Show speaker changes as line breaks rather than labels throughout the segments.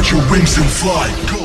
Spread your wings and fly. Go.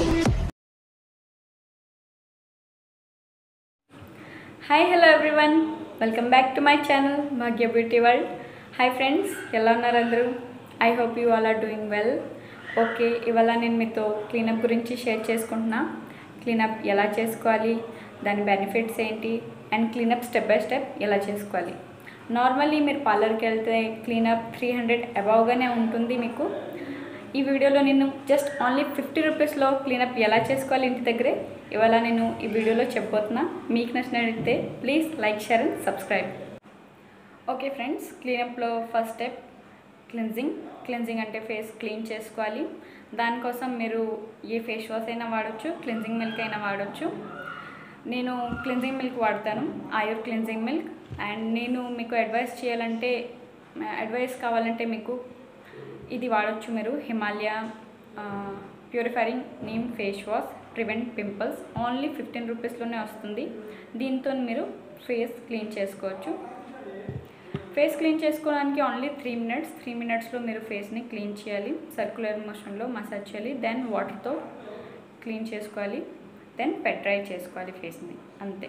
Hi hello everyone welcome back to my channel Bhagya beauty world hi friends ఎలా ఉన్నారు అందరూ I hope you all are doing well okay ఇవాళ నేను మీతో cleanup గురించి share చేసుకుంటున్నా cleanup ఎలా చేసుకోవాలి దాని బెనిఫిట్స్ ఏంటి and cleanup step by step ఎలా చేసుకోవాలి నార్మల్లీ మీరు పార్లర్కి వెళ్తే క్లీనప్ త్రీ హండ్రెడ్ అబవ్గానే ఉంటుంది మీకు ఈ వీడియోలో నేను జస్ట్ ఓన్లీ ఫిఫ్టీ రూపీస్లో క్లీనప్ ఎలా చేసుకోవాలి ఇంటి దగ్గరే ఇవాళ నేను ఈ వీడియోలో చెప్పబోతున్నా మీకు నచ్చినట్లయితే please like share and subscribe okay friends క్లీనప్లో ఫస్ట్ స్టెప్ క్లెన్జింగ్ క్లెన్జింగ్ అంటే ఫేస్ క్లీన్ చేసుకోవాలి దానికోసం మీరు ఏ ఫేస్ వాష్ అయినా వాడచ్చు క్లెన్జింగ్ మిల్క్ అయినా వాడచ్చు నేను క్లెన్జింగ్ మిల్క్ వాడతాను ఆయుర్ క్లెన్జింగ్ మిల్క్ అండ్ నేను మీకు అడ్వైస్ చేయాలంటే అడ్వైస్ కావాలంటే మీకు ఇది వాడచ్చు మీరు Himalaya purifying neem face wash prevent pimples only fifteen రూపీస్లోనే వస్తుంది దీంతో మీరు ఫేస్ క్లీన్ చేసుకోవచ్చు ఫేస్ క్లీన్ చేసుకోవడానికి ఓన్లీ త్రీ మినిట్స్ త్రీ మినిట్స్లో మీరు ఫేస్ని క్లీన్ చేయాలి సర్క్యులర్ మోషన్లో మసాజ్ చేయాలి దెన్ వాటర్తో క్లీన్ చేసుకోవాలి దెన్ పెట్ డ్రై చేసుకోవాలి ఫేస్ని అంతే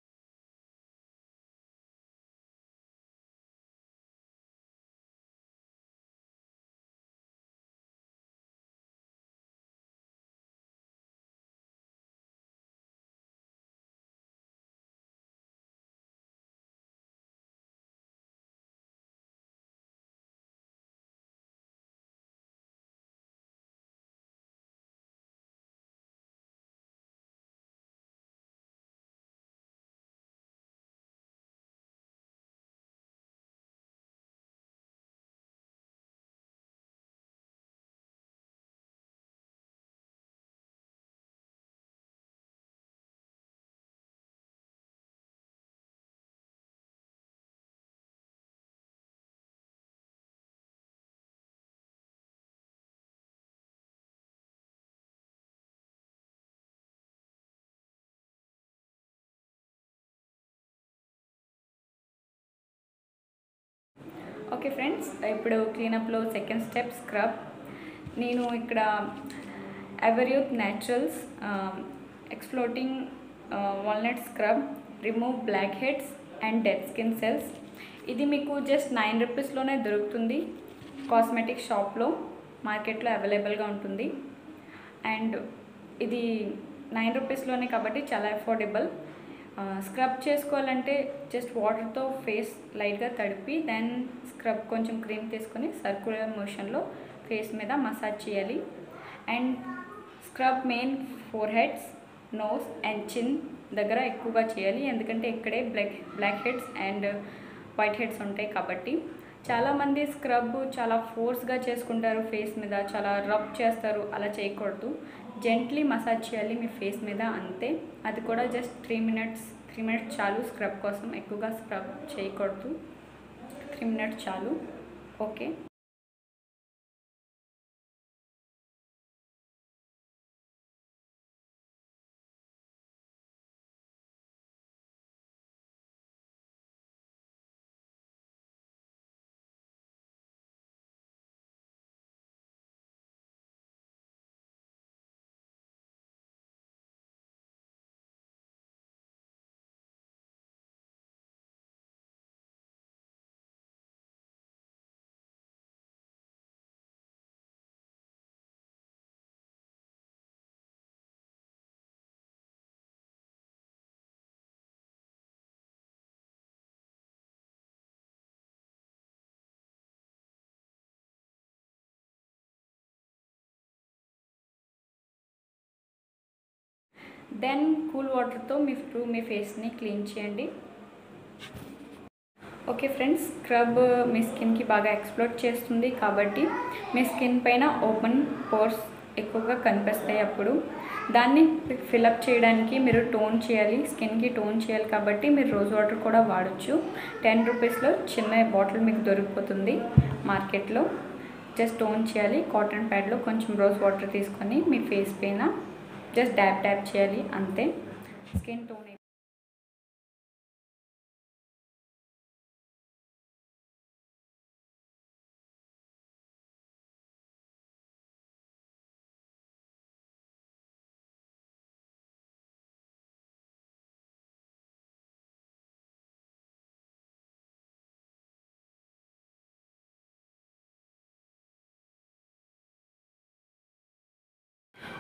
ఓకే ఫ్రెండ్స్ ఇప్పుడు క్లీనప్లో సెకండ్ స్టెప్ స్క్రబ్ నేను ఇక్కడ Everyuth naturals exfoliating walnut scrub remove blackheads and dead skin cells ఇది మీకు జస్ట్ నైన్ రూపీస్లోనే దొరుకుతుంది కాస్మెటిక్ షాప్లో మార్కెట్లో అవైలబుల్గా ఉంటుంది అండ్ ఇది నైన్ రూపీస్లోనే కాబట్టి చాలా అఫోర్డబుల్ స్క్రబ్ చేసుకోవాలంటే జస్ట్ వాటర్తో ఫేస్ లైట్గా తడిపి దెన్ స్క్రబ్ కొంచెం క్రీమ్ తీసుకొని సర్క్యులర్ మోషన్లో ఫేస్ మీద మసాజ్ చేయాలి and scrub main foreheads nose and chin దగ్గర ఎక్కువగా చేయాలి ఎందుకంటే ఇక్కడే black blackheads and whiteheads ఉంటాయి కాబట్టి చాలామంది స్క్రబ్ చాలా ఫోర్స్గా చేసుకుంటారు ఫేస్ మీద చాలా రబ్ చేస్తారు అలా చేయకూడదు జెంట్లీ మసాజ్ చేయాలి మీ ఫేస్ మీద అంతే అది కూడా just three minutes three minutes చాలు స్క్రబ్ కోసం ఎక్కువగా స్క్రబ్ చేయకూడదు త్రీ మినిట్స్ చాలు ఓకే దెన్ కూల్ వాటర్తో మీ మీ ఫేస్ని క్లీన్ చేయండి ఓకే ఫ్రెండ్స్ స్క్రబ్ మీ స్కిన్కి బాగా ఎక్స్ప్లోర్ చేస్తుంది కాబట్టి మీ స్కిన్ పైన ఓపెన్ పోర్స్ ఎక్కువగా కనిపిస్తాయి అప్పుడు దాన్ని ఫిలప్ చేయడానికి మీరు టోన్ చేయాలి స్కిన్కి టోన్ చేయాలి కాబట్టి మీరు రోజ్ వాటర్ కూడా వాడచ్చు టెన్ రూపీస్లో చిన్న బాటిల్ మీకు దొరికిపోతుంది మార్కెట్లో జస్ట్ టోన్ చేయాలి కాటన్ ప్యాడ్లో కొంచెం రోజ్ వాటర్ తీసుకొని మీ ఫేస్ పైన జస్ట్ డ్యాప్ డ్యాప్ చేయాలి అంతే స్కిన్ టోన్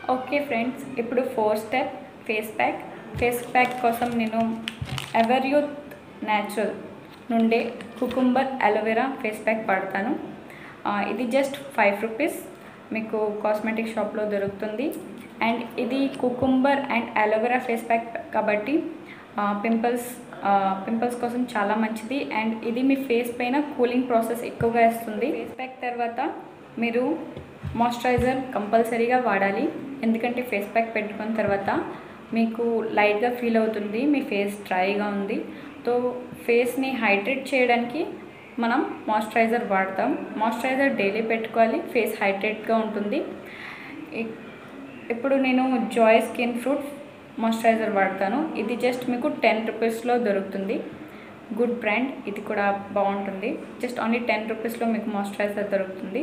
ఓకే ఫ్రెండ్స్ ఇప్పుడు four step face pack face pack కోసం నేను ఎవర్ యూత్ న్యాచురల్ నుండే కుకుంబర్ అలోవెరా ఫేస్ ప్యాక్ వాడతాను ఆ, ఇది జస్ట్ ఫైవ్ రూపీస్ మీకు కాస్మెటిక్ షాప్లో దొరుకుతుంది అండ్ ఇది cucumber and aloe vera face pack కాబట్టి పింపుల్స్ పింపుల్స్ కోసం చాలా మంచిది అండ్ ఇది మీ ఫేస్ పైన కూలింగ్ ప్రాసెస్ ఎక్కువగా ఇస్తుంది ఫేస్ ప్యాక్ తర్వాత మీరు మాయిశ్చరైజర్ కంపల్సరీగా వాడాలి ఎందుకంటే ఫేస్ ప్యాక్ పెట్టుకున్న తర్వాత మీకు లైట్గా ఫీల్ అవుతుంది మీ ఫేస్ డ్రైగా ఉంది సో ఫేస్ని హైడ్రేట్ చేయడానికి మనం మాయిశ్చరైజర్ వాడతాం మాయిశ్చరైజర్ డైలీ పెట్టుకోవాలి ఫేస్ హైడ్రేట్గా ఉంటుంది ఇ- ఇప్పుడు నేను జాయ్ స్కిన్ ఫ్రూట్ మాయిశ్చరైజర్ వాడతాను ఇది జస్ట్ మీకు టెన్ రూపీస్లో దొరుకుతుంది గుడ్ బ్రాండ్ ఇది కూడా బాగుంటుంది జస్ట్ ఓన్లీ టెన్ రూపీస్లో మీకు మాయిశ్చరైజర్ దొరుకుతుంది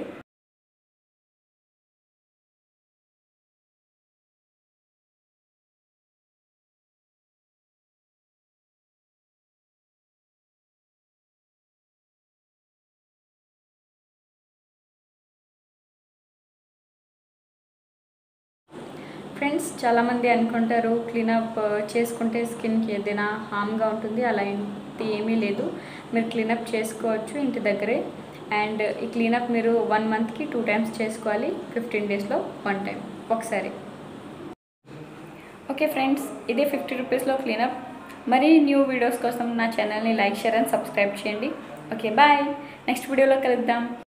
ఫ్రెండ్స్ చాలామంది అనుకుంటారు క్లీనప్ చేసుకుంటే స్కిన్కి ఏదైనా హామ్గా ఉంటుంది అలా ఏంటి ఏమీ లేదు మీరు క్లీనప్ చేసుకోవచ్చు ఇంటి దగ్గరే అండ్ ఈ క్లీనప్ మీరు వన్ మంత్కి టూ టైమ్స్ చేసుకోవాలి ఫిఫ్టీన్ డేస్లో వన్ టైం ఒకసారి ఓకే ఫ్రెండ్స్ ఇదే ఫిఫ్టీ రూపీస్లో క్లీనప్ మరి న్యూ వీడియోస్ కోసం నా ఛానల్ని లైక్ షేర్ అండ్ సబ్స్క్రైబ్ చేయండి ఓకే బాయ్ నెక్స్ట్ వీడియోలో కలుద్దాం